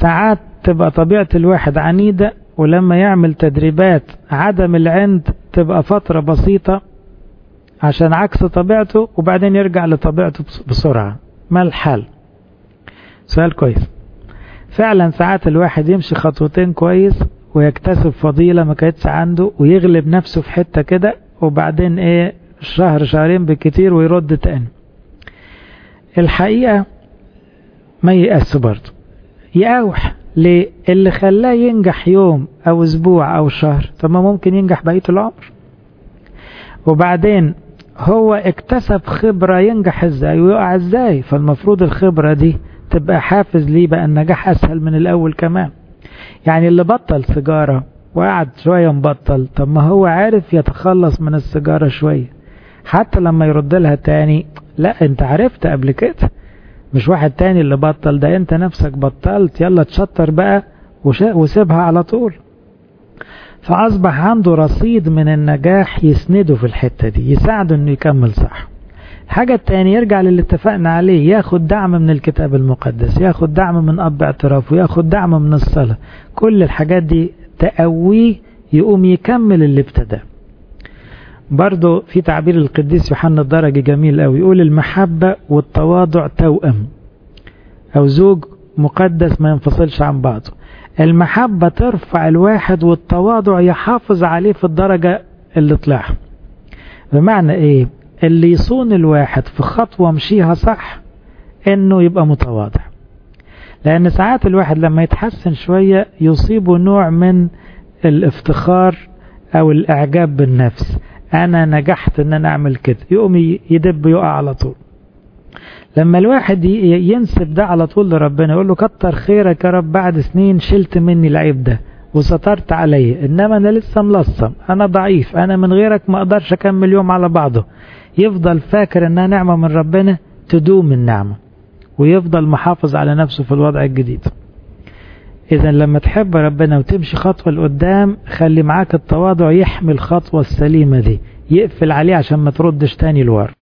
ساعات تبقى طبيعة الواحد عنيدة ولما يعمل تدريبات عدم العند تبقى فترة بسيطة عشان عكس طبيعته وبعدين يرجع لطبيعته بسرعة ما الحل سؤال كويس فعلا ساعات الواحد يمشي خطوتين كويس ويكتسب فضيلة ما كانتش عنده ويغلب نفسه في حتة كده وبعدين ايه شهر شهرين بالكتير ويرد تاني الحقيقة ما يأس برضه يقاوح ليه اللي خلاه ينجح يوم او اسبوع او شهر طب ما ممكن ينجح بقية العمر وبعدين هو اكتسب خبرة ينجح ازاي ويقع ازاي فالمفروض الخبرة دي تبقى حافز ليه بقى النجاح اسهل من الاول كمان يعني اللي بطل سيجارة وقعد شوية مبطل طب ما هو عارف يتخلص من السيجارة شوية حتى لما يرد لها تاني لا انت عرفت قبل كده مش واحد تاني اللي بطل ده انت نفسك بطلت يلا تشطر بقى وسيبها على طول فأصبح عنده رصيد من النجاح يسنده في الحتة دي يساعده انه يكمل صح الحاجة التانية يرجع للي اتفقنا عليه ياخد دعم من الكتاب المقدس ياخد دعم من أب اعترافه ياخد دعم من الصلاة كل الحاجات دي تقويه يقوم يكمل اللي ابتداه برضو في تعبير القديس يوحنا الدرجي جميل قوي يقول المحبة والتواضع توأم أو زوج مقدس ما ينفصلش عن بعضه المحبة ترفع الواحد والتواضع يحافظ عليه في الدرجة اللي طلعها بمعنى ايه اللي يصون الواحد في خطوة مشيها صح انه يبقى متواضع لان ساعات الواحد لما يتحسن شوية يصيبه نوع من الافتخار او الاعجاب بالنفس انا نجحت ان انا اعمل كده يقوم يدب يقع على طول لما الواحد ينسب ده على طول لربنا يقول له كتر خيرك يا رب بعد سنين شلت مني العيب ده وسترت علي انما انا لسه ملصم انا ضعيف انا من غيرك ما اقدرش اكمل يوم على بعضه يفضل فاكر انها نعمة من ربنا تدوم النعمة ويفضل محافظ على نفسه في الوضع الجديد اذا لما تحب ربنا وتمشي خطوة لقدام خلي معاك التواضع يحمي الخطوة السليمة دي يقفل عليه عشان ما تردش تاني لورا